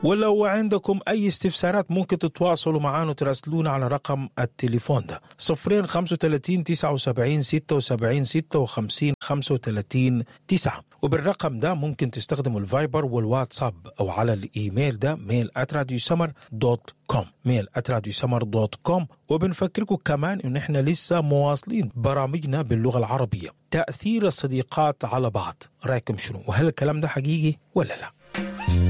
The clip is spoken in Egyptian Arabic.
ولو عندكم أي استفسارات ممكن تتواصلوا معنا وتراسلونا على رقم التليفون ده صفرين خمسة وتلاتين تسعة وسبعين ستة وسبعين ستة وخمسين خمسة وتلاتين تسعة وبالرقم ده ممكن تستخدموا الفايبر والواتساب أو على الإيميل ده ميل أتراديو سمر دوت كوم ميل أتراديو سمر دوت كوم وبنفكركم كمان إن إحنا لسه مواصلين برامجنا باللغة العربية تأثير الصديقات على بعض رأيكم شنو وهل الكلام ده حقيقي ولا لا